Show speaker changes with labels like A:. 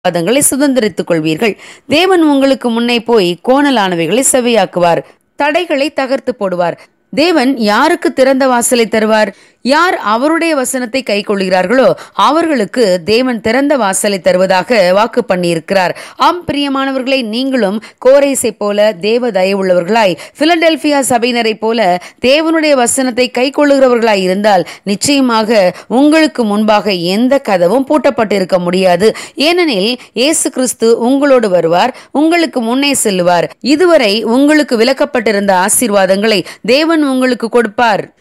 A: ஆசீர்வாதங்களை சுதந்திரித்துக் கொள்வீர்கள் தேவன் உங்களுக்கு முன்னே போய் கோணலானவைகளை செவையாக்குவார் தடைகளை தகர்த்து போடுவார் தேவன் யாருக்கு திறந்த வாசலை தருவார் யார் அவருடைய வசனத்தை கை கொள்கிறார்களோ அவர்களுக்கு தேவன் திறந்த வாசலை தருவதாக வாக்கு பண்ணியிருக்கிறார் ஆம் பிரியமானவர்களை நீங்களும் கோரேசை போல தேவ தயவுள்ளவர்களாய் பிலடெல்பியா சபையினரை போல தேவனுடைய வசனத்தை கை கொள்ளுகிறவர்களாய் இருந்தால் நிச்சயமாக உங்களுக்கு முன்பாக எந்த கதவும் பூட்டப்பட்டிருக்க முடியாது ஏனெனில் இயேசு கிறிஸ்து உங்களோடு வருவார் உங்களுக்கு முன்னே செல்லுவார் இதுவரை உங்களுக்கு விலக்கப்பட்டிருந்த ஆசீர்வாதங்களை தேவன் உங்களுக்கு கொடுப்பார்